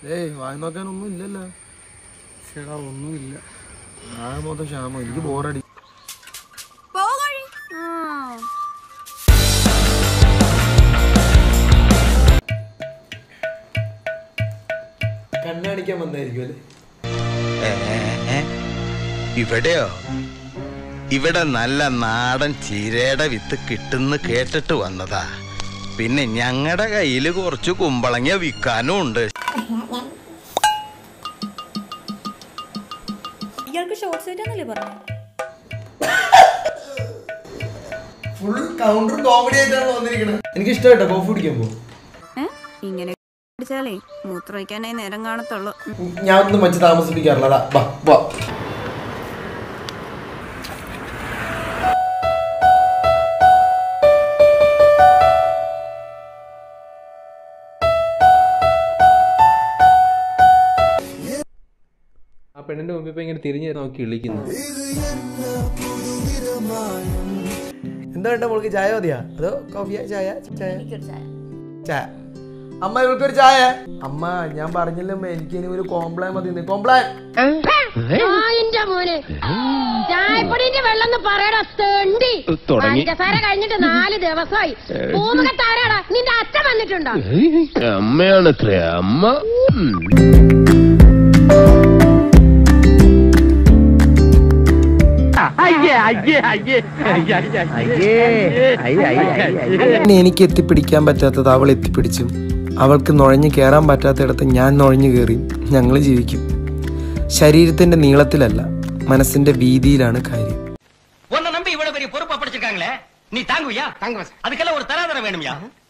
ഏയ് വാങ്ങി നോക്കാനൊന്നും ഇല്ലല്ലോ ചേടാ ഒന്നുമില്ല ആകെ മൊത്തം ക്ഷാമം എനിക്ക് ബോറടി പോകഴി കണ്ണാടിക്കാൻ വന്നായിരിക്കും അല്ലേ ഏ? ഇവിടെയോ ഇവിടെ നല്ല നാടൻ ചീരയുടെ വിത്ത് കിട്ടുന്ന് കേട്ടിട്ട് വന്നതാ പിന്നെ ഞങ്ങളുടെ കയ്യിൽ കുറച്ച് കുമ്പളങ്ങ വിൽക്കാനും ഉണ്ട് ഇയാൾക്ക് ഷോർട്ട് സൈറ്റ് എന്നല്ലേ പറഞ്ഞു ഫുൾ കൗണ്ടർ കോമഡി ആയിട്ടാണ് വന്നിരിക്കുന്നത് എനിക്ക് ഇഷ്ടമായിട്ടോ കോഫി കുടിക്കാൻ പോകും ഇങ്ങനെ കുടിച്ചാലേ മൂത്രമൊഴിക്കാനായി നേരം കാണത്തുള്ളൂ ഞാൻ ഒന്നും വെച്ച് താമസിപ്പിക്കാറില്ല അതാ വാ വാ ആ പെണ്ണിന്റെ മുമ്പിൽ ഇപ്പൊ ഇങ്ങനെ തിരിഞ്ഞ് നോക്കി വിളിക്കുന്നു എന്താ വേണ്ട മോൾക്ക് ചായ മതിയാ അതോ കോഫിയാ ചായ ചായ ചായ അമ്മ ഇവൾക്കൊരു ചായ അമ്മ ഞാൻ പറഞ്ഞില്ലേ അമ്മ എനിക്ക് ഇനി ഒരു കോംപ്ലാൻ മതി കോംപ്ലാൻ നായിന്റെ മോനെ ചായപ്പൊടിന്റെ വെള്ളം പറയടാ തെണ്ടി പഞ്ചസാര കഴിഞ്ഞിട്ട് നാല് ദിവസമായി പൂമുഖത്താരാടാ നിന്റെ അച്ഛൻ വന്നിട്ടുണ്ടോ അമ്മയാണത്രേ അമ്മ ഉം. ഇനി എനിക്ക് എത്തിപ്പിടിക്കാൻ പറ്റാത്തത് അവൾ എത്തിപ്പിടിച്ചും അവൾക്ക് നുഴഞ്ഞു കയറാൻ പറ്റാത്തയിടത്ത് ഞാൻ നുഴഞ്ഞു കയറിയും ഞങ്ങൾ ജീവിക്കും ശരീരത്തിന്റെ നീളത്തിലല്ല മനസ്സിന്റെ വീതിയിലാണ് കാര്യം உன்னை நம்பி இவ்வளவு பெரிய பொறுப்பா படிச்சிருக்காங்களே நீ தாங்குவியா தாங்குவ அதுக்கெல்லாம் ஒரு தராதரம் வேணும்யா